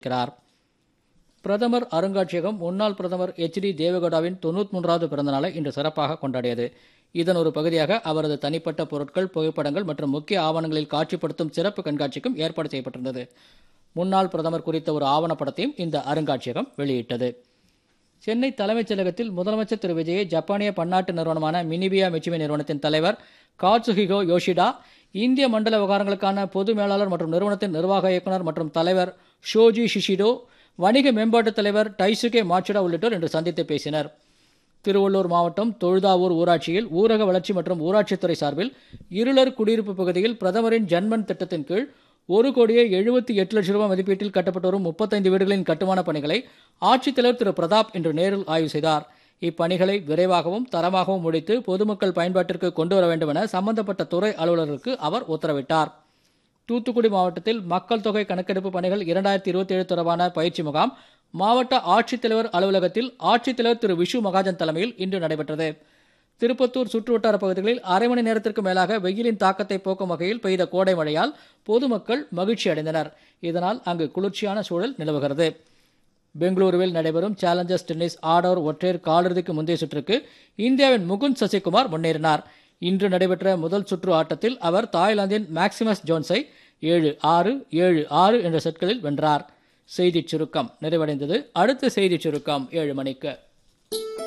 இருக்கிறார் பிரதமர் அருங்காட்சியகம் முன்னாள் பிரதமர் எச் டி தேவகவுடாவின் தொண்ணூத்தி மூன்றாவது பிறந்தநாளை இன்று சிறப்பாக கொண்டாடியது இதன் ஒரு பகுதியாக அவரது தனிப்பட்ட பொருட்கள் புகைப்படங்கள் மற்றும் முக்கிய ஆவணங்களில் காட்சிப்படுத்தும் சிறப்பு கண்காட்சிக்கும் ஏற்பாடு செய்யப்பட்டிருந்தது முன்னாள் பிரதமர் குறித்த ஒரு ஆவணப்படத்தையும் இந்த அருங்காட்சியகம் வெளியிட்டது சென்னை தலைமைச் செயலகத்தில் முதலமைச்சர் திரு விஜயை ஜப்பானிய பன்னாட்டு நிறுவனமான மினிபியா மிச்சுமி நிறுவனத்தின் தலைவர் காட்சுஹிகோ யோஷிடா இந்திய மண்டல விவகாரங்களுக்கான பொது மேலாளர் மற்றும் நிறுவனத்தின் நிர்வாக இயக்குநர் மற்றும் தலைவர் ஷோஜி ஷிஷிடோ வணிக மேம்பாட்டுத் தலைவர் டைசுகே மாச்சுடா உள்ளிட்டோர் இன்று சந்தித்து பேசினர் திருவள்ளூர் மாவட்டம் தொழுதாவூர் ஊராட்சியில் ஊரக வளர்ச்சி மற்றும் ஊராட்சித்துறை சார்பில் இருளர் குடியிருப்பு பகுதியில் பிரதமரின் ஜன்மன் திட்டத்தின் கீழ் ஒரு கோடியே எழுபத்தி எட்டு லட்சம் ரூபாய் மதிப்பீட்டில் கட்டப்பட்டு வரும் முப்பத்தைந்து வீடுகளின் கட்டுமானப் பணிகளை ஆட்சித்தலைவர் திரு பிரதாப் இன்று நேரில் ஆய்வு செய்தார் இப்பணிகளை விரைவாகவும் தரமாகவும் முடித்து பொதுமக்கள் பயன்பாட்டிற்கு கொண்டு வர வேண்டும் என சம்பந்தப்பட்ட துறை அலுவலருக்கு அவர் உத்தரவிட்டார் தூத்துக்குடி மாவட்டத்தில் மக்கள் தொகை கணக்கெடுப்பு பணிகள் இரண்டாயிரத்தி இருபத்தி ஏழு தொடர்பான பயிற்சி முகாம் மாவட்ட ஆட்சித்தலைவர் அலுவலகத்தில் ஆட்சித்தலைவர் திரு விஷு மகாஜன் தலைமையில் இன்று நடைபெற்றது திருப்பத்தூர் சுற்றுவட்டார பகுதிகளில் அரை மணி நேரத்திற்கு மேலாக வெயிலின் தாக்கத்தை போக்கும் வகையில் பெய்த கோடை மழையால் பொதுமக்கள் மகிழ்ச்சி அடைந்தனர் இதனால் அங்கு குளிர்ச்சியான சூழல் நிலவுகிறது பெங்களூருவில் நடைபெறும் சேலஞ்சர்ஸ் டென்னிஸ் ஆடவர் ஒற்றையர் காலிறுதிக்கு முந்தைய சுற்றுக்கு இந்தியாவின் முகுந்த் சசிகுமார் முன்னேறினார் இன்று நடைபெற்ற முதல் சுற்று ஆட்டத்தில் அவர் தாய்லாந்தின் மேக்சிமஸ் ஜோன்ஸை ஏழு ஆறு ஏழு ஆறு என்ற செட்களில் வென்றார் செய்திச் சுருக்கம் நிறைவடைந்தது அடுத்த செய்திச் சுருக்கம் ஏழு மணிக்கு